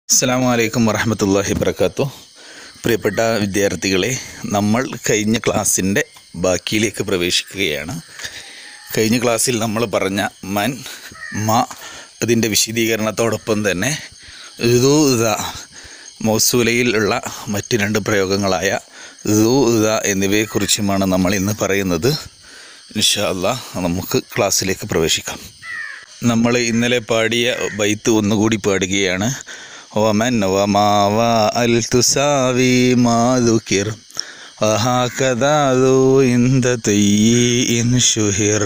അസ്സാം വലൈക്കും വറഹമത്തല്ലാഹി വർക്കാത്തു പ്രിയപ്പെട്ട വിദ്യാർത്ഥികളെ നമ്മൾ കഴിഞ്ഞ ക്ലാസ്സിൻ്റെ ബാക്കിയിലേക്ക് പ്രവേശിക്കുകയാണ് കഴിഞ്ഞ ക്ലാസ്സിൽ നമ്മൾ പറഞ്ഞ മൻ മ അതിൻ്റെ വിശദീകരണത്തോടൊപ്പം തന്നെ ഇതു ഇത മൗസൂലയിൽ ഉള്ള മറ്റ് രണ്ട് പ്രയോഗങ്ങളായ ഇതു ഇത എന്നിവയെക്കുറിച്ചുമാണ് നമ്മൾ ഇന്ന് പറയുന്നത് ഇൻഷാ അല്ലാ നമുക്ക് ക്ലാസ്സിലേക്ക് പ്രവേശിക്കാം നമ്മൾ ഇന്നലെ പാടിയ ബൈത്ത് ഒന്നുകൂടി പാടുകയാണ് വമൻ വമാവ അൽ തുസാവി മാതുക്കിർ وهكذا عند طيء شهر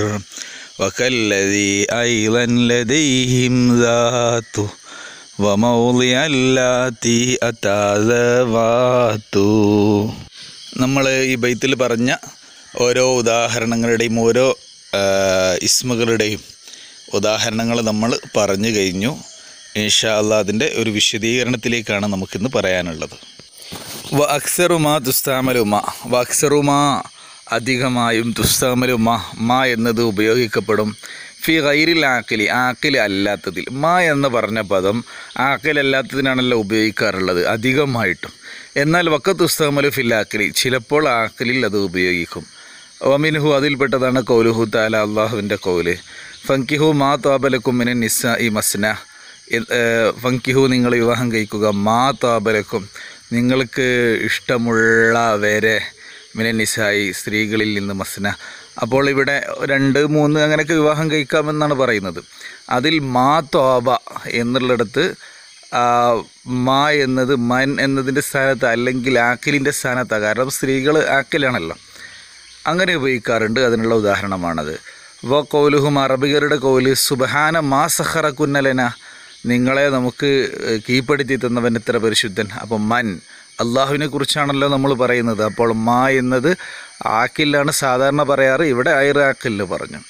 وكالذي أيضا لديهم ذات وموضع اللاتي أتى ذوات നമ്മൾ ഈ ബൈത്തിൽ പറഞ്ഞ ഓരോ ഉദാഹരണങ്ങളുടെയും ഓരോ ആ, ഇസ്മുകളുടെയും ഉദാഹരണങ്ങൾ നമ്മൾ പറഞ്ഞു കഴിഞ്ഞു ഇൻഷാ അല്ലാ അതിൻ്റെ ഒരു വിശദീകരണത്തിലേക്കാണ് നമുക്കിന്ന് പറയാനുള്ളത് വ അക്സറുമാ തുസ്താമലുമ വ അക്സറുമാ അധികമായും തുസ്താമലുമ മാ എന്നത് ഉപയോഗിക്കപ്പെടും ഫി ഗൈരിൽ ആക്കിലി ആക്കിൽ അല്ലാത്തതിൽ മാ എന്ന് പറഞ്ഞ പദം ആക്കിലല്ലാത്തതിനാണല്ലോ ഉപയോഗിക്കാറുള്ളത് അധികമായിട്ടും എന്നാൽ വക്കത്ത് തുസ്താമലു ഫിൽ ആക്കിലി ചിലപ്പോൾ ആക്കിലിൽ അത് ഉപയോഗിക്കും ഒമിൻഹു അതിൽപ്പെട്ടതാണ് കൗലുഹു താല അള്ളാഹുവിൻ്റെ കൗല് ഫങ്കിഹു മാ താബലക്കും മിന നിസ ഇ മസ്ന എ- ഏഹ് ഫങ്കിഹു നിങ്ങൾ വിവാഹം കഴിക്കുക മാ താബലക്കും നിങ്ങൾക്ക് ഇഷ്ടമുള്ള വരെ മിന നിസായി സ്ത്രീകളിൽ നിന്ന് മസ്ന അപ്പോൾ ഇവിടെ രണ്ട് മൂന്ന് അങ്ങനെയൊക്കെ വിവാഹം കഴിക്കാമെന്നാണ് പറയുന്നത് അതിൽ മാ തോബ എന്നുള്ളിടത്ത് ആ, മാ എന്നത് മൻ എന്നതിൻ്റെ സ്ഥാനത്ത് അല്ലെങ്കിൽ ആക്കിലിൻ്റെ സ്ഥാനത്താണ് കാരണം സ്ത്രീകൾ ആക്കിലാണല്ലോ അങ്ങനെ ഉപയോഗിക്കാറുണ്ട് അതിനുള്ള ഉദാഹരണമാണത് വ കൗലുഹും അറബികരുടെ കൗല് സുബഹാന മാ സഹറ കുന്നലന നിങ്ങളെ നമുക്ക് ഏഹ്, കീഴ്പ്പെടുത്തി തന്നവൻ ഇത്ര പരിശുദ്ധൻ അപ്പം മൻ അള്ളാഹുവിനെ കുറിച്ചാണല്ലോ നമ്മൾ പറയുന്നത് അപ്പോൾ മാ എന്നത് ആക്കിലാണ് സാധാരണ പറയാറ് ഇവിടെ ഐർ ആക്കില്ല പറഞ്ഞു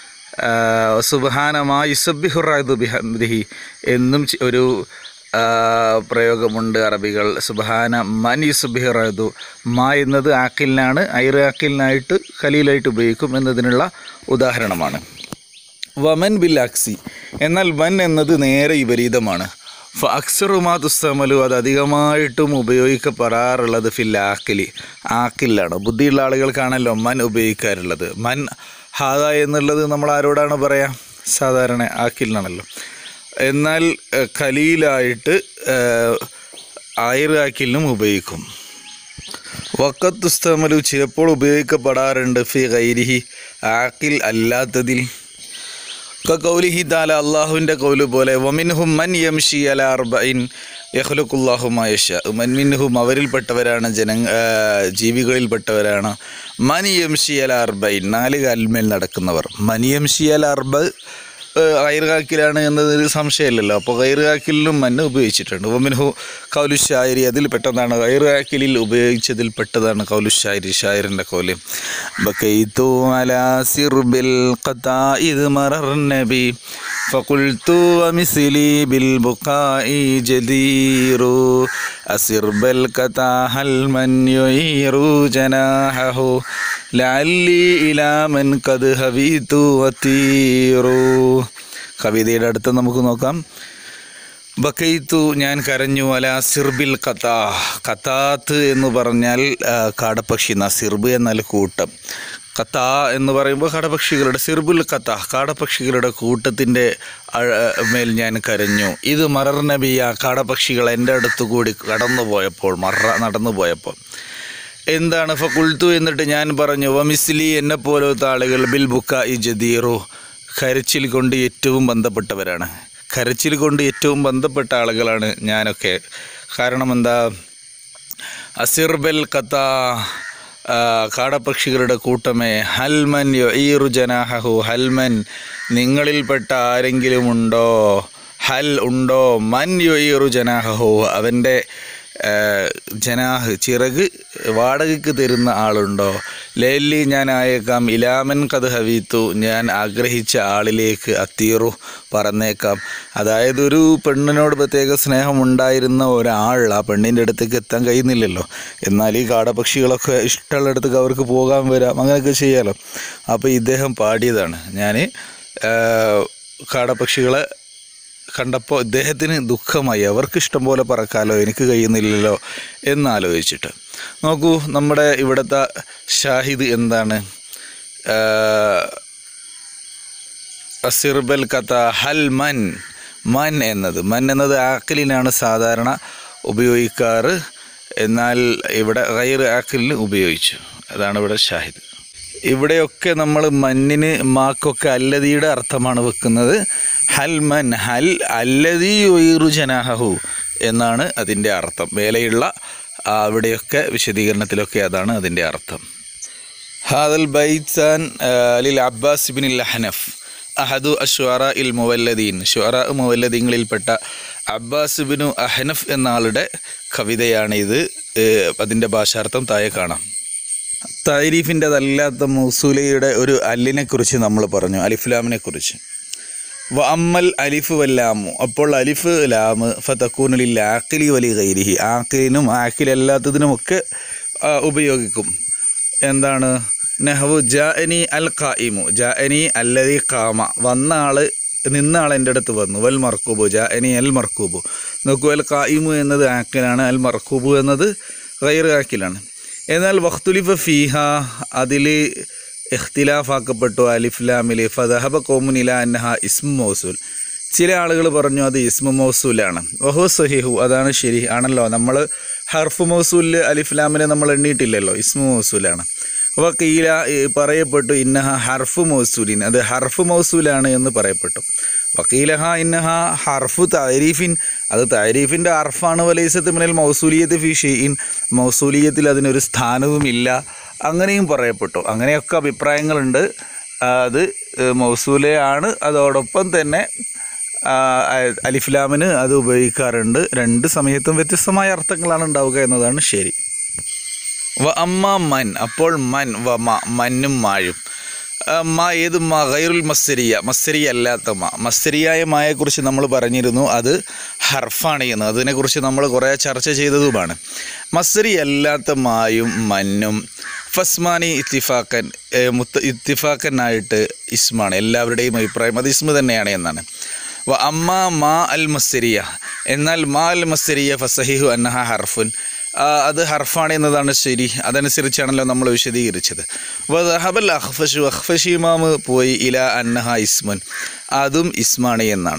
സുബഹാന മാ യുസബിഹുറാദു ബിഹി എന്നും ചി- ഒരു ആ, പ്രയോഗമുണ്ട് അറബികൾ സുബഹാന മൻ യുസബിഹുറാദു മാ എന്നത് ആക്കിലിനാണ് ഐർ ആക്കിലിനായിട്ട് ഖലീലായിട്ട് ഉപയോഗിക്കും എന്നതിനുള്ള ഉദാഹരണമാണ് വമൻ ബിൽ അക്സി എന്നാൽ വൻ എന്നത് നേരെ വിപരീതമാണ് ഫ അക്സറുമാ തുസ്തമലു അത് അധികമായിട്ടും ഉപയോഗിക്കപ്പെടാറുള്ളത് ഫിൽ ആക്കിലി ആക്കിലാണ് ബുദ്ധിയുള്ള ആളുകൾക്കാണല്ലോ മൻ ഉപയോഗിക്കാറുള്ളത് മൻ ഹാദ എന്നുള്ളത് നമ്മൾ ആരോടാണ് പറയാ സാധാരണ ആക്കിലിനാണല്ലോ എന്നാൽ ഏഹ്, ഖലീലായിട്ട് ഏഹ്, ആയിർ ആക്കിലിനും ഉപയോഗിക്കും വക്കത്തുസ്തമലു ചിലപ്പോൾ ഉപയോഗിക്കപ്പെടാറുണ്ട് ഫി ഗൈരിഹി ആക്കിൽ അല്ലാത്തതിൽ കൗലിഹി താല അള്ളാഹുവിൻ്റെ കൗല് പോലെ വമിൻഹും മൻ യംഷി അല അർബൈൻ യഹ്ലുക്കുല്ലാഹുമായഷ മൻമിൻഹും അവരിൽപ്പെട്ടവരാണ് ജന ആ, ജീവികളിൽപ്പെട്ടവരാണ് മൻ യംഷി അല അർബൈൻ നാല് കാലിന്മേൽ നടക്കുന്നവർ മൻ യംഷി അല അർബ ഗൈർകാക്കിലാണ് എന്നതിൽ സംശയമില്ലല്ലോ അപ്പോൾ ഗൈർകാക്കിലും മന്ന് ഉപയോഗിച്ചിട്ടുണ്ട് ഒമിൻഹു കൗലുഷായരി അതിൽ പെട്ടതാണ് ഗൈർകാക്കിലിൽ ഉപയോഗിച്ചതിൽ പെട്ടതാണ് കൗലുഷായരി ഷായറിൻ്റെ കൗല് ബക്കൈത്തു അലാ സിർബിൽ ഖതാഇദ് മറർനബി فقلت ومثلي بالبكاء جدير أسرب الكتا هل من يعير جناحه لعلي إلى من قد هويت وطير കവിതയുടെ അടുത്ത് നമുക്ക് നോക്കാം ബക്കൈത്തു ഞാൻ കരഞ്ഞു അല സിർബിൽ കത്താ കത്താത്ത് എന്ന് പറഞ്ഞാൽ ആ, കാടപ്പക്ഷി എന്ന സിർബ് എന്നാൽ കൂട്ടം കത്താ എന്ന് പറയുമ്പോൾ കാടപ്പക്ഷികളുടെ സിർബുൽ കത്ത കാടപ്പക്ഷികളുടെ കൂട്ടത്തിൻ്റെ അഴ- മേൽ ഞാൻ കരഞ്ഞു ഇത് മറർ നബിയ കാടപ്പക്ഷികൾ എൻ്റെ അടുത്ത് കൂടി കടന്നു പോയപ്പോൾ മറ നടന്നു പോയപ്പോൾ എന്താണ് ഫക്കുൾത്തു എന്നിട്ട് ഞാൻ പറഞ്ഞു വമിസ്ലി എന്നെ പോലത്തെ ആളുകൾ ബിൽ ബുക്ക ഇ ജദീറു കരച്ചിൽ കൊണ്ട് ഏറ്റവും ബന്ധപ്പെട്ടവരാണ് കരച്ചിൽ കൊണ്ട് ഏറ്റവും ബന്ധപ്പെട്ട ആളുകളാണ് ഞാനൊക്കെ കാരണം എന്താ അസിർബൽ കത്ത ആ, കാടപ്പക്ഷികളുടെ കൂട്ടമേ ഹൽമൻ യൊഈറു ജനാഹു ഹൽമൻ നിങ്ങളിൽപ്പെട്ട ആരെങ്കിലും ഉണ്ടോ ഹൽ ഉണ്ടോ മൻ യൊഈറു ജനാഹു അവൻ്റെ ആ, ജനാഹ് ചിറക് വാടകയ്ക്ക് തരുന്ന ആളുണ്ടോ ലേല്ലി ഞാൻ ആയേക്കാം ഇലാമൻ കത് ഹവീത്തു ഞാൻ ആഗ്രഹിച്ച ആളിലേക്ക് അത്തീറു പറന്നേക്കാം അതായത് ഒരു പെണ്ണിനോട് പ്രത്യേക സ്നേഹം ഉണ്ടായിരുന്ന ഒരാൾ ആ പെണ്ണിൻ്റെ അടുത്തേക്ക് എത്താൻ കഴിയുന്നില്ലല്ലോ എന്നാൽ ഈ കാടപക്ഷികളൊക്കെ ഇഷ്ടമുള്ളിടത്തേക്ക് അവർക്ക് പോകാൻ വരാം അങ്ങനെയൊക്കെ ചെയ്യാമല്ലോ അപ്പോൾ ഇദ്ദേഹം പാടിയതാണ് ഞാൻ കാടപക്ഷികളെ കണ്ടപ്പോൾ ഇദ്ദേഹത്തിന് ദുഃഖമായി അവർക്ക് ഇഷ്ടം പോലെ പറക്കാലോ എനിക്ക് കഴിയുന്നില്ലല്ലോ എന്നാലോചിച്ചിട്ട് നോക്കൂ നമ്മുടെ ഇവിടുത്തെ ഷാഹിദ് എന്താണ് അസിർബൽ കഥ ഹൽ മൻ മൻ എന്നത് മൻ എന്നത് ആക്കലിനാണ് സാധാരണ ഉപയോഗിക്കാറ് എന്നാൽ ഇവിടെ ഗൈർ ആക്കലിന് ഉപയോഗിച്ചു അതാണ് ഇവിടെ ഷാഹിദ് ഇവിടെയൊക്കെ നമ്മൾ മണ്ണിന് മാക്കൊക്കെ അല്ലതിയുടെ അർത്ഥമാണ് വെക്കുന്നത് ഹൽ മൻ ഹൽ അല്ലതി ഒയിറു ജനാഹു എന്നാണ് അതിൻ്റെ അർത്ഥം മേലെയുള്ള ആ, അവിടെയൊക്കെ വിശദീകരണത്തിലൊക്കെ അതാണ് അതിൻ്റെ അർത്ഥം ഹാദൽ ബൈത്താൻ ലിൽ അബ്ബാസ് ബിൻ അഹനഫ് അഹദു അഷ്വറ ഇൽ മുവല്ലദീൻ ഷുറ മുവല്ലദീങ്ങളിൽപ്പെട്ട അബ്ബാസ് ബിനു അഹനഫ് എന്ന ആളുടെ കവിതയാണ് ഇത് ഏഹ് അതിൻ്റെ ഭാഷാർത്ഥം താഴെ കാണാം താരീഫിൻ്റെതല്ലാത്ത മൗസൂലയുടെ ഒരു അല്ലിനെ കുറിച്ച് നമ്മൾ പറഞ്ഞു അലിഫ്ലാമിനെ കുറിച്ച് വ അമ്മൽ അലിഫ് വല്ലാമു അപ്പോൾ അലിഫ് ലാമ് ഫതക്കൂനുലിൽ ആക്കിലി വലി ഗൈരിഹി ആക്കിലിനും ആക്കിലല്ലാത്തതിനുമൊക്കെ ആ, ഉപയോഗിക്കും എന്താണ് നെഹവു ജാഅനി അൽ ഖായിമു ജാഅനി അല്ലതി ഖാമ വന്ന ആള് നിന്ന ആൾ എൻ്റെ അടുത്ത് വന്നു വൽ മർക്കൂബു ജാഅനി അൽ മർക്കൂബു നോക്കൂ അൽ ഖായിമു എന്നത് ആക്കിലാണ് അൽ മർക്കൂബു എന്നത് ഗൈർ ആക്കിലാണ് എന്നാൽ വഖ്തുലിഫ ഫീഹ അതിൽ ഇഖ്തിലാഫാക്കപ്പെട്ടു അലിഫ്ലാമിൽ ഫദഹബ കോമുനില അന്നഹ ഇസ്മു മൗസൂൽ ചില ആളുകൾ പറഞ്ഞു അത് ഇസ്മു മൗസൂലാണ് വഹു സഹിഹു അതാണ് ശരി ആണല്ലോ നമ്മൾ ഹർഫ് മൗസൂലിൽ അലിഫ്ലാമിനെ നമ്മൾ എണ്ണിയിട്ടില്ലല്ലോ ഇസ്മു മൗസൂലാണ് വക്കീല പറയപ്പെട്ടു ഇന്നഹ ഹർഫ് മൗസൂലിൻ അത് ഹർഫ് മൗസൂലാണ് എന്ന് പറയപ്പെട്ടു വക്കീലഹ ഇന്നഹ ഹർഫു താരീഫിൻ അത് താരീഫിൻ്റെ ഹർഫാണ് വലൈസത്ത് മിനൽ മൗസൂലിയത്ത് ഫി ഷെയ്യിൻ മൗസൂലിയത്തിൽ അതിനൊരു സ്ഥാനവുമില്ല അങ്ങനെയും പറയപ്പെട്ടു അങ്ങനെയൊക്കെ അഭിപ്രായങ്ങളുണ്ട് ആ, അത് ഏഹ്, മൗസൂലയാണ് അതോടൊപ്പം തന്നെ ആ, അ- അലിഫ്ലാമിന് അത് ഉപയോഗിക്കാറുണ്ട് രണ്ട് സമയത്തും വ്യത്യസ്തമായ അർത്ഥങ്ങളാണ് ഉണ്ടാവുക എന്നതാണ് ശരി വ അമ്മ മൻ അപ്പോൾ മൻ വ മ മന്നും മായും ആ, മ ഏത് മ ഗൈറുൽ മസ്സരിയ മസ്സരിയ അല്ലാത്ത മ മസ്സരിയായ മായെക്കുറിച്ച് നമ്മൾ പറഞ്ഞിരുന്നു അത് ഹർഫാണ് എന്ന് അതിനെക്കുറിച്ച് നമ്മൾ കുറേ ചർച്ച ചെയ്തതുമാണ് മസ്സരി അല്ലാത്ത മായും മന്നും ഫസ്മാനി ഇത്തിഫാക്കൻ ഏ, മുത്ത ഇത്തിഫാക്കനായിട്ട് ഇസ്മാണ് എല്ലാവരുടെയും അഭിപ്രായം അത് ഇസ്മ തന്നെയാണ് എന്നാണ് വ അമ്മ മാ അൽ മസ്സരിയ എന്നാൽ മാ അൽ മസ്സരിയ ഫസഹിഹു അന്നഹ ഹർഫുൻ ആ, അത് ഹർഫാണ് എന്നതാണ് ശരി അതനുസരിച്ചാണല്ലോ നമ്മൾ വിശദീകരിച്ചത് വഹബൽ അഹ്ഫഷു അഹ്ഫഷി ഇമാമ് പോയി ഇല അന്നഹ ഇസ്മുൻ അതും ഇസ്മാണ് എന്നാണ്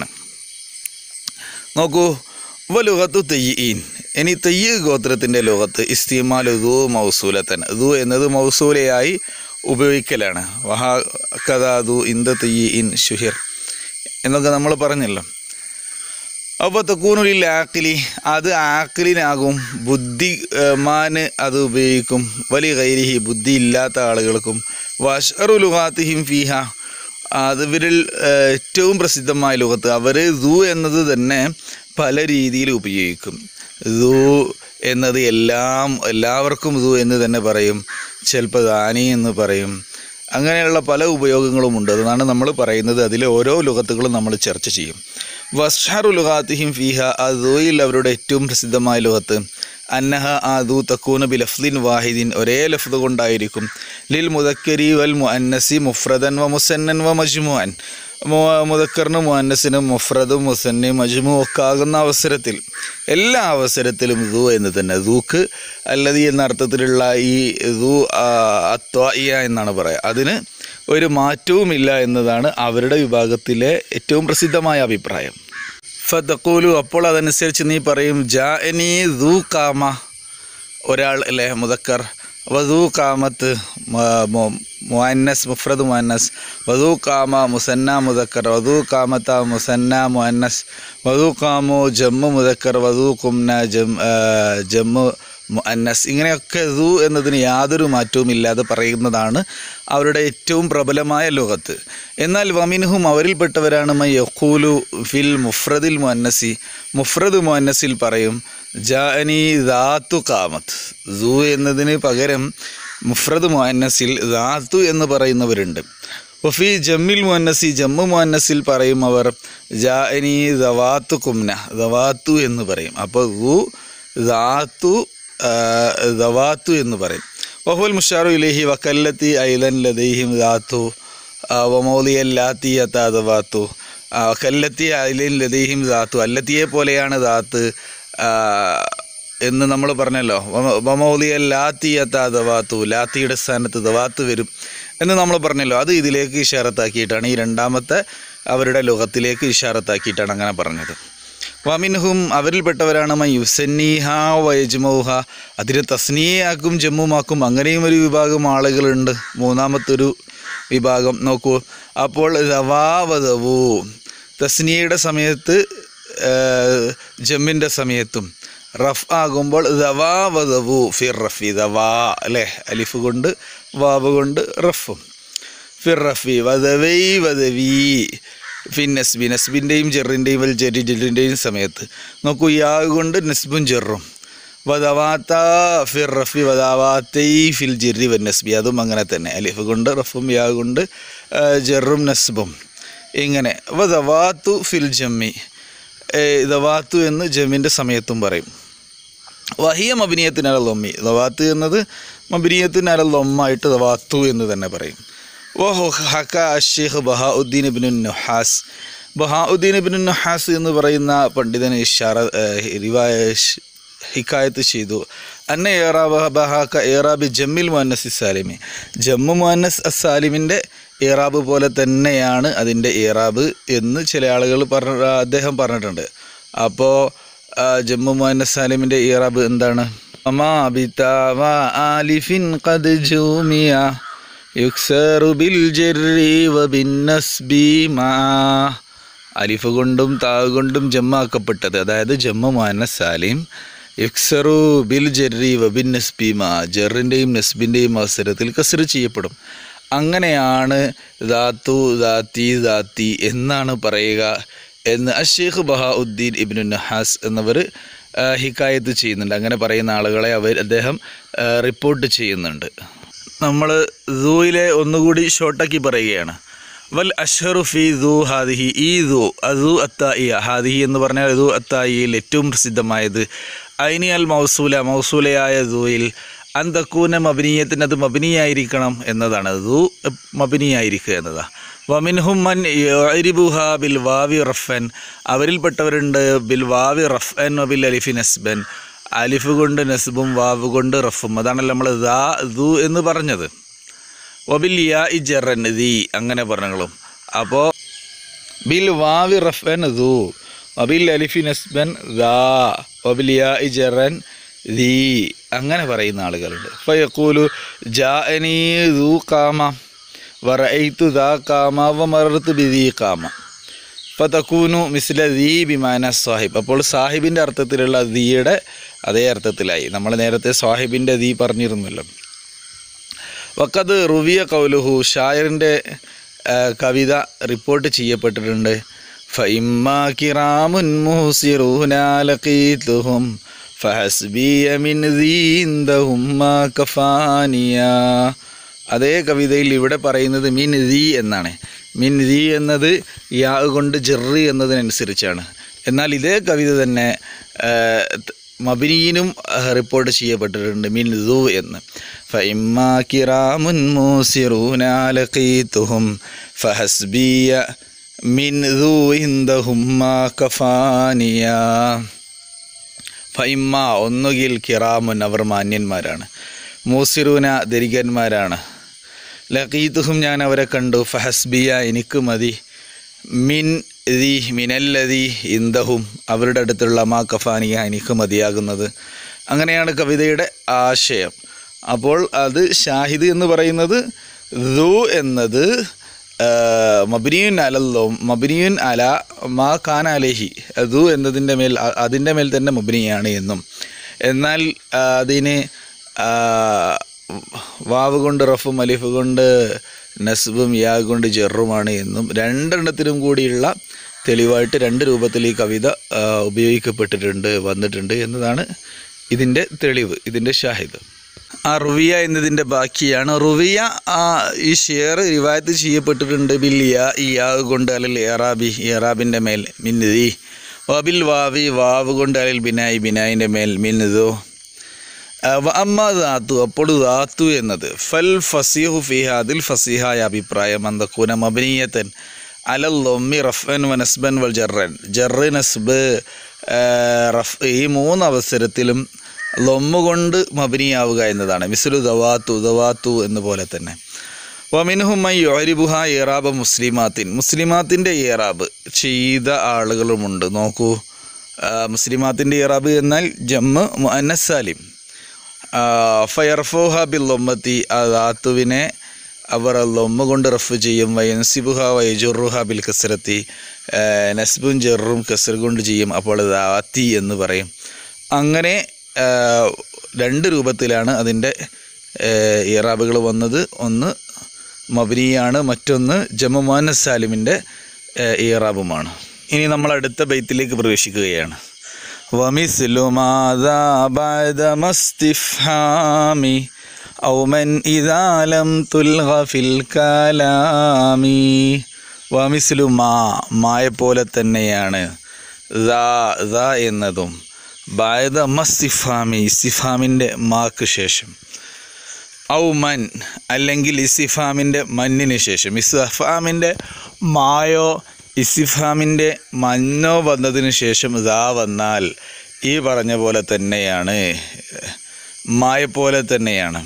നോക്കൂ വലുഹത്തു തെയ്യീൻ ഇനി തെയ്യ് ഗോത്രത്തിൻ്റെ ലോകത്ത് ഇസ്തിമാൽ ദു മൗസൂലത്തൻ ദു എന്നത് മൗസൂലയായി ഉപയോഗിക്കലാണ് വഹാ കഥാ ദു ഇന്ദ തെയ്യീൻ ഷുഹിർ എന്നൊക്കെ നമ്മൾ പറഞ്ഞല്ലോ അപ്പോൾ തക്കൂനുലിൽ ആക്കിലി അത് ആക്കിലിനാകും ബുദ്ധി ഏഹ്, മാന് അത് ഉപയോഗിക്കും വലിയ കൈരിഹി ബുദ്ധി ഇല്ലാത്ത ആളുകൾക്കും വഷറു ലുഹാത്തിഹിം ഫീഹ അത് ഇവരിൽ ഏഹ്, ഏറ്റവും പ്രസിദ്ധമായ ലോകത്ത് അവർ ദു എന്നത് തന്നെ പല രീതിയിൽ ഉപയോഗിക്കും ദു എന്നത് എല്ലാം എല്ലാവർക്കും ദു എന്ന് തന്നെ പറയും ചിലപ്പോൾ ദാനി എന്ന് പറയും അങ്ങനെയുള്ള പല ഉപയോഗങ്ങളുമുണ്ട് അതാണ് നമ്മൾ പറയുന്നത് അതിലെ ഓരോ ലുഗത്തുകളും നമ്മൾ ചർച്ച ചെയ്യും വസ്ഷാറു ലുഹാത്തിഹിം ഫീഹ അദൂയിൽ അവരുടെ ഏറ്റവും പ്രസിദ്ധമായ ലുഹത്ത് അന്നഹ ആദു തക്കൂന ബി ലഫ്ദിൻ വാഹിദിൻ ഒരേ ലഫ്ദ് കൊണ്ടായിരിക്കും ലിൽ മുദക്കരി വൽ മുഅന്നസി മുഫ്രദൻ വ മുസന്നൻ വ മജ്മുഅൻ മു- മുദക്കറിനും മുഅന്നസിനും മുഫ്രദും മുസന്നും മജ്മു ഒക്കെ ആകുന്ന അവസരത്തിൽ എല്ലാ അവസരത്തിലും ദു എന്ന് തന്നെ ദൂക്ക് അല്ലതി എന്ന അർത്ഥത്തിലുള്ള ഈ ദു അത്വായിയ എന്നാണ് പറയുക അതിന് ഒരു മാറ്റവുമില്ല എന്നതാണ് അവരുടെ വിഭാഗത്തിലെ ഏറ്റവും പ്രസിദ്ധമായ അഭിപ്രായം ഫതക്കൂലു അപ്പോൾ അതനുസരിച്ച് നീ പറയും ജാ എനി ദൂ കാമ ഒരാൾ അല്ലേ മുദക്കർ വധു കാമത്ത് മുഅന്നസ് മുഫ്രദ് മുഅന്നസ് വധു കാമ മുസന്ന മുദക്കർ വധു കാമത്ത മുസന്ന മുഅന്നസ് വധു കാമു ജമ്മു മുദക്കർ വധു കുംന ജം ആ, ജമ്മു മുഅന്നസ് ഇങ്ങനെയൊക്കെ ദു എന്നതിന് യാതൊരു മാറ്റവും ഇല്ലാതെ പറയുന്നതാണ് അവരുടെ ഏറ്റവും പ്രബലമായ ലോകത്ത് എന്നാൽ വമിൻഹും അവരിൽപ്പെട്ടവരാണ് മൈ യഖൂലു ഫിൽ മുഫ്രദിൽ മുഅന്നസി മുഫ്രദ് മുഅന്നസിൽ പറയും ജാഅനി ദാത്തു കാമത്ത് ദു എന്നതിന് പകരം മുഫ്രദ് മുഅന്നസിൽ ദാത്തു എന്ന് പറയുന്നവരുണ്ട് വഫി ജമ്മിൽ മുഅന്നസി ജമ്മു മുഅന്നസിൽ പറയും അവർ ജാഅനി ദവാത്തു കുംന ദവാത്തു എന്ന് പറയും അപ്പോൾ ദു ദാത്തു ആ, ദവാത്തു എന്ന് പറയും വഹുൽ മുഷാറു ഇലഹി വക്കല്ലത്തി ഐലൻ ലദൈഹിം ദാത്തു വമൗലിയല്ലാത്തി യത്താദവാത്തു ആ, കല്ലത്തി അലിൻ ലതീഹിം ദാത്തു അല്ലത്തിയെ പോലെയാണ് ദാത്ത് ആ, എന്ന് നമ്മൾ പറഞ്ഞല്ലോ വമൗലിയ ലാത്തിയത്ത ദവാത്തു ലാത്തിയുടെ സ്ഥാനത്ത് ദവാത്ത് വരും എന്ന് നമ്മൾ പറഞ്ഞല്ലോ അത് ഇതിലേക്ക് ഇഷാറത്താക്കിയിട്ടാണ് ഈ രണ്ടാമത്തെ അവരുടെ ലോകത്തിലേക്ക് ഇഷാറത്താക്കിയിട്ടാണ് അങ്ങനെ പറഞ്ഞത് വമിൻഹും അവരിൽപ്പെട്ടവരാണ് മൈ യുസന്നീഹ വയജ്മൗഹ അതിനെ തസ്നീയാക്കും ജമ്മുമാക്കും അങ്ങനെയും ഒരു വിഭാഗം ആളുകളുണ്ട് മൂന്നാമത്തൊരു വിഭാഗം നോക്കൂ അപ്പോൾ ദവാവതവു തസ്നിയയുടെ സമയത്ത് ജമ്മിൻ്റെ സമയത്തും റഫ് ആകുമ്പോൾ ദവാവതവു ഫിർ റഫി ദവാ അല്ലേ അലിഫ് കൊണ്ട് വാവ് കൊണ്ട് റഫും ഫിർ റഫി വധവൈ വധവി ഫിൻ നസ്ബി നസ്ബിൻ്റെയും ജെറിൻ്റെയും വൽ ജെറി ജെറിൻ്റെയും സമയത്ത് നോക്കൂ യാ കൊണ്ട് നസ്ബും ജെറും വധവാത്ത ഫിർ റഫി വധാവാത്തൈ ഫിൽ ജെറി വൻ നസ്ബി അതും അങ്ങനെ തന്നെ അലിഫ് കൊണ്ട് റഫും യാ കൊണ്ട് ആ, ജെറും നസ്ബും ഇങ്ങനെ വധവാത്തു ഫിൽ ജമ്മി ഏ, ദവാത്തു എന്ന് ജമ്മിൻ്റെ സമയത്തും പറയും വഹിയ മബിനിയത്തിനല ലൊമ്മി ദവാത്ത് എന്നത് മബിനിയത്തിനല ലൊമ്മായിട്ട് ദവാത്തു എന്ന് തന്നെ പറയും ഓഹോ ഹക്ക അഷേഖ് ബഹാഉദ്ദീൻ ഇബ്നു നുഹാസ് ബഹാഉദ്ദീൻ ഇബ്നു നുഹാസ് എന്ന് പറയുന്ന പണ്ഡിതൻ ഇഷാറ ഏഹ്, റിവായ ഷ്- ഹിക്കായത്ത് ചെയ്തു അന്ന ഏറാബ് ബഹാക്ക ഏറാബി ജമ്മിൽ മുഹന്നസ് സാലിമി ജമ്മു മുഹന്നസ് അസാലിമിൻ്റെ ഏറാബ് പോലെ തന്നെയാണ് അതിൻ്റെ ഏറാബ് എന്ന് ചില ആളുകൾ പറഞ്ഞ അദ്ദേഹം പറഞ്ഞിട്ടുണ്ട് അപ്പോൾ ജമ്മു മുഹന്നസ് സാലിമിൻ്റെ ഏറാബ് എന്താണ് അമാ ബിതാവ ആലിഫിൻ ഖദ് ജൂമിയ യുക്സറു ബിൽ ജർരി വബിന്നസ്ബി മാ അലിഫ് കൊണ്ടും താവ് കൊണ്ടും ജമ്മാക്കപ്പെട്ടത് അതായത് ജമ്മു മുഹന്നസ് സാലിം യുക്സറു ബിൽ ജർരി വബിൻ നസ്ബി മാ ജറിൻ്റെയും നസ്ബിൻ്റെയും അവസരത്തിൽ കസറ് ചെയ്യപ്പെടും അങ്ങനെയാണ് ദാത്തു ദാത്തി ദാത്തി എന്നാണ് പറയുക എന്ന് അഷേഖ് ബഹാഉദ്ദീൻ ഇബ്നു നഹാസ് എന്നവർ ആ, ഹിക്കായത്ത് ചെയ്യുന്നുണ്ട് അങ്ങനെ പറയുന്ന ആളുകളെ അവർ അദ്ദേഹം ആ, റിപ്പോർട്ട് ചെയ്യുന്നുണ്ട് നമ്മൾ സൂയിലെ ഒന്നുകൂടി ഷോർട്ടാക്കി പറയുകയാണ് വൽ അഷറു ഫി ദു ഹാദിഹി ഈ ദു അദു അത്തായിയ ഹാദിഹി എന്ന് പറഞ്ഞാൽ അദു അത്തായിയിൽ ഏറ്റവും പ്രസിദ്ധമായത് ഐനി അൽ മൗസൂല മൗസൂലയായ ദുയിൽ അന്തക്കൂന മബിനീയത്തിന് അത് മബിനിയായിരിക്കണം എന്നതാണ് ദു മബിനിയായിരിക്കുക എന്നതാണ് വമിൻഹും മൻ യഅരിബുഹ ബിൽ വാവി റഫൻ അവരിൽപ്പെട്ടവരുണ്ട് ബിൽ വാവി റഫൻ ബിൽ അലിഫി നസ്ബൻ അലിഫ് കൊണ്ട് നസ്ബും വാവ് കൊണ്ട് റഫും അതാണല്ലോ നമ്മൾ ദാ ദു എന്ന് പറഞ്ഞത് വബിൽ യാ ഇ ജറൻ ദി അങ്ങനെ പറഞ്ഞങ്ങളും അപ്പോൾ ബിൽ വാവി റഫൻ ദു വബിൽ അലിഫി നസ്ബൻ ദാ വബിൽ യാ ഇ ജറൻ ദി അങ്ങനെ പറയുന്ന ആളുകളുണ്ട് ഫയക്കൂലു ജാഅനി ദു കാമ വറൈത്തു ദാ കാമ വമറത്ത് ബിദി കാമ ഫതക്കൂനു മിസ്ല ദീ ബിമാന സാഹിബ് അപ്പോൾ സാഹിബിൻ്റെ അർത്ഥത്തിലുള്ള ദീയുടെ അതേ അർത്ഥത്തിലായി നമ്മൾ നേരത്തെ സാഹിബിൻ്റെ ദീ പറഞ്ഞിരുന്നല്ലോ വക്കത് റുവിയ കൗലുഹു ഷായറിൻ്റെ കവിത റിപ്പോർട്ട് ചെയ്യപ്പെട്ടിട്ടുണ്ട് ഫഇമ്മ കിറാമുൻ മുഹ്സിറൂനാലഖീതുഹും ഫഹസ്ബിയ മിൻ ദീന്ദഹും മാ കഫാനിയ അതേ കവിതയിൽ ഇവിടെ പറയുന്നത് മിൻ ദീ എന്നാണ് മിൻ ദീ എന്നത് യാ കൊണ്ട് ജെറി എന്നതിനനുസരിച്ചാണ് എന്നാൽ ഇതേ കവിത തന്നെ ആ, ത- മബിനീനും റിപ്പോർട്ട് ചെയ്യപ്പെട്ടിട്ടുണ്ട് മിൻ ദു എന്ന് ഫഇമ്മ കിറാമുൻ മൂസിറൂനാലഖീതുഹും ഫഹസ്ബിയ മിൻ ദു ഇന്ദഹും മാ കഫാനിയ ഫൈമ്മ ഒന്നുകിൽ കിറാമുൻ അവർ മാന്യന്മാരാണ് മൂസിറൂന ദരികന്മാരാണ് ലഖീത്തുഹും ഞാൻ അവരെ കണ്ടു ഫഹസ്ബിയ എനിക്ക് മതി മിൻ ദി മിനല്ലതി ഇന്ദഹും അവരുടെ അടുത്തുള്ള മാ കഫാനിയ എനിക്ക് മതിയാകുന്നത് അങ്ങനെയാണ് കവിതയുടെ ആശയം അപ്പോൾ അത് ഷാഹിദ് എന്ന് പറയുന്നത് ദു എന്നത് മബിനിയുൻ അലല്ലോ മബിനിയുൻ അല മാ ഖാൻ അലഹി ദു എന്നതിൻ്റെ മേൽ അ- അതിൻ്റെ മേൽ തന്നെ മബിനിയാണ് എന്നും എന്നാൽ ആ, അതിന് ആ, വാവ് കൊണ്ട് റഫും അലിഫ് കൊണ്ട് നസ്ബും യാ കൊണ്ട് ജെറുമാണ് എന്നും രണ്ടെണ്ണത്തിനും കൂടിയുള്ള തെളിവായിട്ട് രണ്ട് രൂപത്തിൽ ഈ കവിത ആ, ഉപയോഗിക്കപ്പെട്ടിട്ടുണ്ട് വന്നിട്ടുണ്ട് എന്നതാണ് ഇതിൻ്റെ തെളിവ് ഇതിൻ്റെ ഷാഹിദ് ആ റുവിയ എന്നതിൻ്റെ ബാക്കിയാണ് റുവിയ ആ ഈ ഷെയർ റിവായത്ത് ചെയ്യപ്പെട്ടിട്ടുണ്ട് ബിൽ യാ ഈ യാ കൊണ്ട് അല്ലെങ്കിൽ ഏറാബി ഏറാബിൻ്റെ മേൽ മിന്നുതി വബിൽ വാവി വാവ് കൊണ്ട് അല്ലെങ്കിൽ ബിനായി ബിനായിൻ്റെ മേൽ മിന്നുതോ അമ്മ ധാത്തു അപ്പോൾ ധാത്തു എന്നത് ഫൽ ഫസീഹു ഫിഹ അതിൽ ഫസീഹായ അഭിപ്രായം അന്തക്കൂന മബനീയത്തൻ അലൽ ലൊമ്മി റഫൻ വ നസ്ബൻ വൽ ജറൻ ജറ് നസ്ബ് ആ, റഫ് ഈ മൂന്ന് അവസരത്തിലും ലൊമ്മ കൊണ്ട് മബനിയാവുക എന്നതാണ് മിസ്ലു ദവാത്തു ദവാത്തു എന്ന പോലെ തന്നെ വമിൻഹുമൈ യൊരിബുഹ ഏറാബ് മുസ്ലിമാത്തിൻ മുസ്ലിമാത്തിൻ്റെ ഏറാബ് ചെയ്ത ആളുകളുമുണ്ട് നോക്കൂ ആ, മുസ്ലിമാത്തിൻ്റെ ഏറാബ് എന്നാൽ ജമ്മ് മുഅന്നസാലിം ഫയർഫോഹ ബിൽ ലൊമ്മത്തി ആ ധാത്തുവിനെ അവർ ലൊമ്മ കൊണ്ട് റഫ് ചെയ്യും വയൻസിബുഹ വയജുറുഹ ബിൽ കസരത്തി നസ്ബും ജെറും കസർ കൊണ്ട് ചെയ്യും അപ്പോൾ ദാത്തി എന്ന് പറയും അങ്ങനെ ആ, രണ്ട് രൂപത്തിലാണ് അതിൻ്റെ ഇറാബുകൾ വന്നത് ഒന്ന് മബനിയാണ് മറ്റൊന്ന് ജമുമാന സാലിമിൻ്റെ ഇറാബുമാണ് ഇനി നമ്മൾ അടുത്ത ബൈത്തിലേക്ക് പ്രവേശിക്കുകയാണ് ومثل ماذا بعد ما استفهام أو من إذا لم تلغ في الكلام ومثل ما മായെ പോലെ തന്നെയാണ് ദാ ദാ എന്നതും ബായത മസ്തിഫാമി ഇസ്തിഫാമിൻ്റെ മാക്ക് ശേഷം ഔ മൻ അല്ലെങ്കിൽ ഇസിഫാമിൻ്റെ മന്നിന് ശേഷം ഇസ്ഫാമിൻ്റെ മായോ ഇസിഫാമിൻ്റെ മന്നോ വന്നതിന് ശേഷം ഇതാ വന്നാൽ ഈ പറഞ്ഞ പോലെ തന്നെയാണ് മായ പോലെ തന്നെയാണ്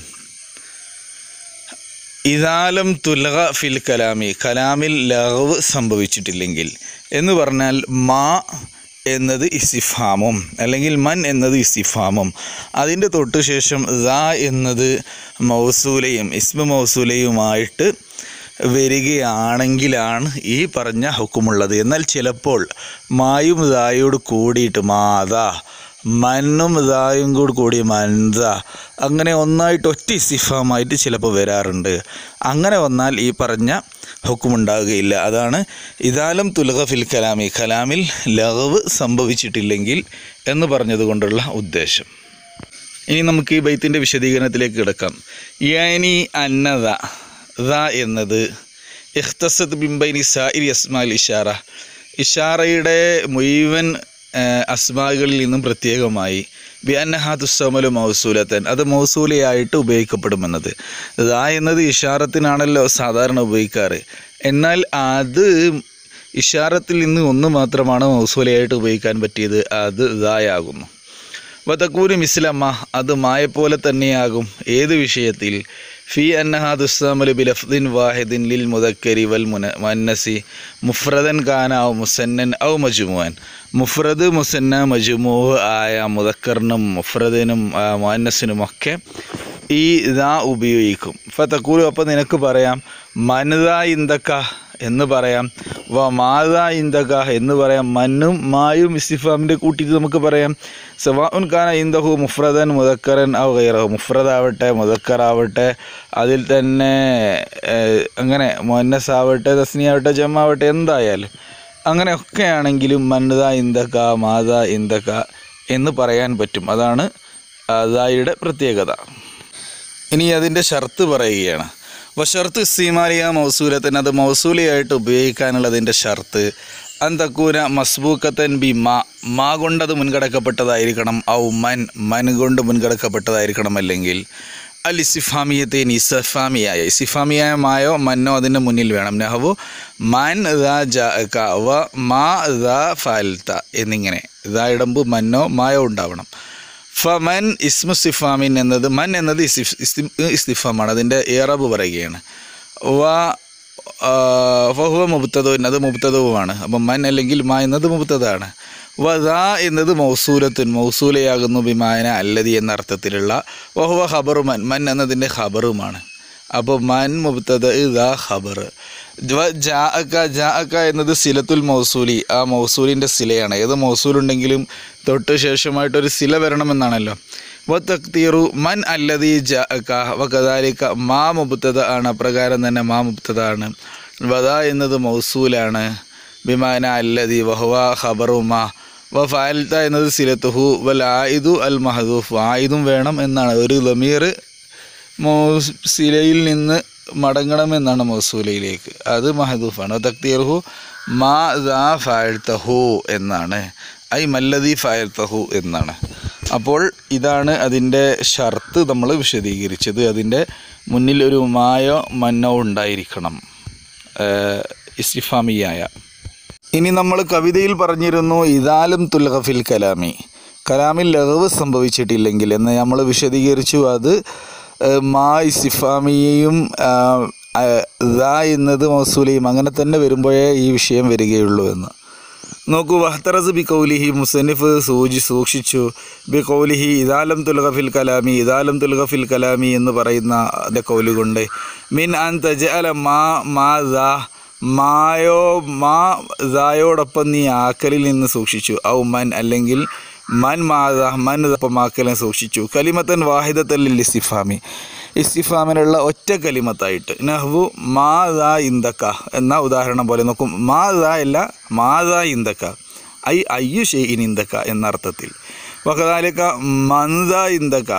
ഇതാലം തുലക ഫിൽ കലാമി കലാമിൽ ലഹവ് സംഭവിച്ചിട്ടില്ലെങ്കിൽ എന്ന് പറഞ്ഞാൽ മാ എന്നത് ഇസിഫാമും അല്ലെങ്കിൽ മൻ എന്നത് ഇസിഫാമും അതിൻ്റെ തൊട്ട് ശേഷം ദാ എന്നത് മൗസൂലയും ഇസ്മ മൗസൂലയുമായിട്ട് വരികയാണെങ്കിലാണ് ഈ പറഞ്ഞ ഹുക്കുമുള്ളത് എന്നാൽ ചിലപ്പോൾ മായും ദായോട് കൂടിയിട്ട് മാതാ മന്നും ദായും കൂടി കൂടി മൻദ അങ്ങനെ ഒന്നായിട്ട് ഒറ്റ ഇസിഫാമായിട്ട് ചിലപ്പോൾ വരാറുണ്ട് അങ്ങനെ വന്നാൽ ഈ പറഞ്ഞ ഹുക്കുമുണ്ടാകുകയില്ല അതാണ് ഇതാലം തുലക ഫിൽ കലാമി കലാമിൽ ലഹവ് സംഭവിച്ചിട്ടില്ലെങ്കിൽ എന്ന് പറഞ്ഞതുകൊണ്ടുള്ള ഉദ്ദേശം ഇനി നമുക്ക് ഈ ബൈത്തിൻ്റെ വിശദീകരണത്തിലേക്ക് കിടക്കാം യാനി അന്നത ദ എന്നത് ഇഖ്തസത്ത് ബിംബൈനി സായിരി അസ്മാൽ ഇഷാറ ഇഷാറയുടെ മുഴുവൻ അസ്മാകളിൽ നിന്നും പ്രത്യേകമായി ബിഅന്നഹാതുസമലു മൗസൂലത്തൻ അത് മൗസൂലയായിട്ട് ഉപയോഗിക്കപ്പെടുമെന്നത് ദാ എന്നത് ഇഷാറത്തിനാണല്ലോ സാധാരണ ഉപയോഗിക്കാറ് എന്നാൽ അത് ഇഷാറത്തിൽ നിന്ന് ഒന്ന് മാത്രമാണ് മൗസൂലയായിട്ട് ഉപയോഗിക്കാൻ പറ്റിയത് അത് ദായാകുന്നു വതക്കൂരു മിസ്ലമ്മ അത് മായ പോലെ തന്നെയാകും ഏത് വിഷയത്തിൽ ഫി അന്നഹാദുസ്താമലു ബിലഫ്ദിൻ വാഹിദിൻ ലിൽ മുദക്കരി വൽ മുന മുന്നസി മുഫ്രദൻ ഖാന ഔ മുസന്നൻ ഔ മജുമുവൻ മുഫ്രദ് മുസന്ന മജുമൂഹ് ആയ മുദക്കറിനും മുഫ്രദിനും മുന്നസിനുമൊക്കെ ഈ ഇതാ ഉപയോഗിക്കും ഫതക്കൂലു അപ്പോൾ നിനക്ക് പറയാം മനുത ഇന്ദക്ക എന്ന് പറയാം വ മാത ഇന്ദക എന്ന് പറയാം മന്നും മായും ഇസ്തിഫാമിൻ്റെ കൂട്ടിയിട്ട് നമുക്ക് പറയാം സവാഉൻ ഖാന ഇന്ദഹു മുഫ്രദൻ മുദക്കറൻ ഔ ഗൈറഹു മുഫ്രദാവട്ടെ മുദക്കറാവട്ടെ അതിൽ തന്നെ ഏഹ്, അങ്ങനെ മുന്നസ് ആവട്ടെ തസ്നിയാവട്ടെ ജമാവട്ടെ എന്തായാലും അങ്ങനെയൊക്കെ ആണെങ്കിലും മന്നത ഇന്ദക മാത ഇന്ദക എന്ന് പറയാൻ പറ്റും അതാണ് അതായുടെ പ്രത്യേകത ഇനി അതിൻ്റെ ഷർത്ത് പറയുകയാണ് അപ്പോൾ ഷർത്ത് ഇസ്തീമാലിയ മൗസൂലത്തിന് അത് മൗസൂലിയായിട്ട് ഉപയോഗിക്കാനുള്ളതിൻ്റെ ഷർത്ത് അന്തക്കൂന മസ്ബൂക്കത്തൻ ബി മാ മാ കൊണ്ടത് മുൻകടക്കപ്പെട്ടതായിരിക്കണം ഔ മൻ മൻ കൊണ്ട് മുൻകടക്കപ്പെട്ടതായിരിക്കണം അല്ലെങ്കിൽ അൽ ഇസിഫാമിയത്തെ ഇസഫാമിയായ ഇസിഫാമിയായ മായോ മന്നോ അതിൻ്റെ മുന്നിൽ വേണം നഹവു മൻ ദ ജ വ മാ ദ ഫാൽത്ത എന്നിങ്ങനെ ഇതാ ഇടമ്പ് മന്നോ മായോ ഉണ്ടാവണം ഫമൻ ഇസ്മു സിഫാമിൻ എന്നത് മൻ എന്നത് ഇസിഫ് ഇസ്തി- ഇസ്തിഫാമാണ് അതിൻ്റെ ഏറബ് പറയുകയാണ് വ ആ, ഫഹുവ മുബ്തദുൻ അത് മുബ്തദവുമാണ് അപ്പം മൻ അല്ലെങ്കിൽ മാ എന്നത് മുബ്തദാണ് വദാ എന്നത് മൗസൂലത്തുൻ മൗസൂലയാകുന്നു ബിമാന അല്ലതി എന്ന അർത്ഥത്തിലുള്ള വഹുവ ഖബറു മൻ മൻ എന്നതിൻ്റെ ഖബറുമാണ് അപ്പോൾ മൻ മുബ്തദ ദാ ഖബർ ജാഅക്ക ജാഅക്ക എന്നത് സിലത്തുൽ മൗസൂലി ആ മൗസൂലിൻ്റെ സിലയാണ് ഏത് മൗസൂലുണ്ടെങ്കിലും തൊട്ട് ശേഷമായിട്ടൊരു സില വരണമെന്നാണല്ലോ വ തക്തീറു മൻ അല്ലതി ജാഅക്ക വ കദാലിക്ക മാ മുബ്തദ ആണ് അപ്രകാരം തന്നെ മാ മുബ്തദ ആണ് വദ എന്നത് മൗസൂലാണ് ബിമാന അല്ലതി വഹുവ ഖബറു മാ വ ഫാൽത്ത എന്നത് സിലത്തുഹു വൽ ആയിദു അൽ മഹദൂഫ് ആയിദും വേണം എന്നാണ് ഒരു ലമീർ മൗസിലയിൽ നിന്ന് മടങ്ങണമെന്നാണ് മൗസൂലയിലേക്ക് അത് മഹദൂഫാണ് തക്തീർഹു മാ ദാ ഫാഴ്ത്തഹു എന്നാണ് ഐ മല്ലദി ഫാഴ്ത്തഹു എന്നാണ് അപ്പോൾ ഇതാണ് അതിൻ്റെ ഷർത്ത് നമ്മൾ വിശദീകരിച്ചത് അതിൻ്റെ മുന്നിൽ ഒരു മായോ മന്നോ ഉണ്ടായിരിക്കണം ഏഹ് ഇസ്തിഫാമിയായ ഇനി നമ്മൾ കവിതയിൽ പറഞ്ഞിരുന്നു ഇതാലും തുൽഹഫിൽ കലാമി കലാമിൽ ലഹവ് സംഭവിച്ചിട്ടില്ലെങ്കിൽ എന്ന് നമ്മൾ വിശദീകരിച്ചു അത് ഏഹ്, മാ ഇസ്തിഫാമിയെയും ദ എന്നത് മൗസൂലയും അങ്ങനെ തന്നെ വരുമ്പോഴേ ഈ വിഷയം വരികയുള്ളൂ എന്ന് നോക്കൂ വഹ്തറസ് ബി കൗലിഹി മുസന്നിഫ് സൂചി സൂക്ഷിച്ചു ബി കൗലിഹി ഇദാലം തുൽഗഫിൽ കലാമി ഇദാലം തുൽഗഫിൽ കലാമി എന്ന് പറയുന്ന അതിൻ്റെ കൗല് കൊണ്ട് മിൻ അൻ തജ അല മാ മാ ദാ മായോ മാ ദായോടൊപ്പം നീ ആക്കലിൽ നിന്ന് സൂക്ഷിച്ചു ഔ മൻ അല്ലെങ്കിൽ മൻ മാത മൻ ഒപ്പം ആക്കലിനെ സൂക്ഷിച്ചു കലിമത്തൻ വാഹിദത്തല്ലിൽ ഇസ്തിഫാമി ഇസ്തിഫാമിനുള്ള ഒറ്റ കലിമത്തായിട്ട് നഹ്വു മാ ദാ ഇന്ദക്ക എന്ന ഉദാഹരണം പോലെ നോക്കും മാ ദാ അല്ല മാ ദാ ഇന്ദക്ക ഐ അയ്യു ഷെയ്ൻ ഇന്ദക്ക എന്ന അർത്ഥത്തിൽ വകദാലിക്ക മന്ദ ഇന്ദക്ക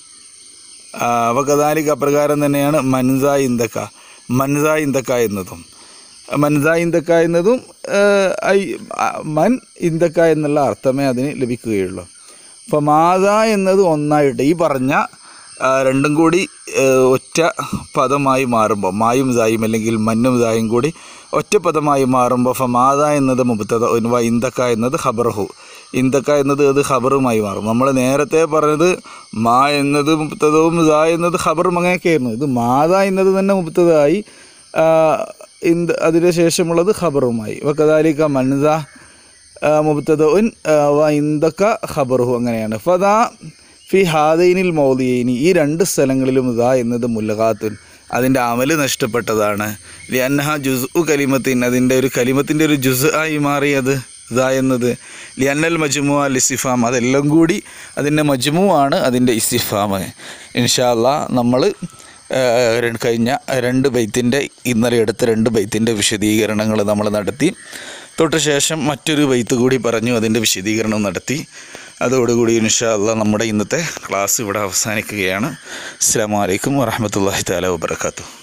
വകദാലിക്ക അപ്രകാരം തന്നെയാണ് മൻസ ഇന്ദക്ക മൻസ ഇന്ദക്ക എന്നതും മൻസ ഇന്ദക്ക എന്നതും ആ, ഐ ആ, മൻ ഇന്ദക്ക എന്നുള്ള അർത്ഥമേ അതിന് ലഭിക്കുകയുള്ളൂ അപ്പോൾ മാത എന്നത് ഒന്നായിട്ട് ഈ പറഞ്ഞ ആ, രണ്ടും കൂടി ആ, ഒറ്റ പദമായി മാറുമ്പോൾ മായും ദായും അല്ലെങ്കിൽ മന്നും ദായും കൂടി ഒറ്റ പദമായി മാറുമ്പോൾ ഫമാദ എന്നത് മുബത്തത വ ഇന്ദക്ക എന്നത് ഖബർഹു ഇന്ദക്ക എന്നത് അത് ഖബറുമായി മാറും നമ്മൾ നേരത്തെ പറഞ്ഞത് മാ എന്നത് മുബത്തതവും ദാ എന്നത് ഖബറും അങ്ങനെയൊക്കെയായിരുന്നു ഇത് മാത എന്നത് തന്നെ മുബത്തതായി ഇന്ത് അതിന് ശേഷമുള്ളത് ഖബറുമായി വക്കദാലിക്ക മൻസ മുബത്തദുൻ വ ഇന്ദക്ക ഖബറുഹു അങ്ങനെയാണ് ഫദാ ഫി ഹാദൈനിൽ മൗലിയൈനി ഈ രണ്ട് സ്ഥലങ്ങളിലും ദാ എന്നത് മുല്ലഖാത്തുൻ അതിൻ്റെ അമല് നഷ്ടപ്പെട്ടതാണ് ലിയന്നഹ ജുസ് ഉ കലിമത്തിൻ അതിൻ്റെ ഒരു കലിമത്തിൻ്റെ ഒരു ജുസ് ആയി മാറിയത് ദാ എന്നത് ലിയന്നൽ മജ്മു അൽ ഇസ്തിഫാം അതെല്ലാം കൂടി അതിൻ്റെ മജ്മു ആണ് അതിൻ്റെ ഇസ്തിഫാം ഇൻഷാല്ല നമ്മൾ കഴിഞ്ഞ രണ്ട് ബൈത്തിൻ്റെ ഇന്നലെ എടുത്ത രണ്ട് ബൈത്തിൻ്റെ വിശദീകരണങ്ങൾ നമ്മൾ നടത്തി തൊട്ട് ശേഷം മറ്റൊരു ബൈത്ത് കൂടി പറഞ്ഞു അതിൻ്റെ വിശദീകരണം നടത്തി അതോടുകൂടി ഇൻഷാല്ല നമ്മുടെ ഇന്നത്തെ ക്ലാസ് ഇവിടെ അവസാനിക്കുകയാണ് അസ്സാം വലൈക്കും വാഹമത്തല്ലാഹി താല വാബർക്കാത്തു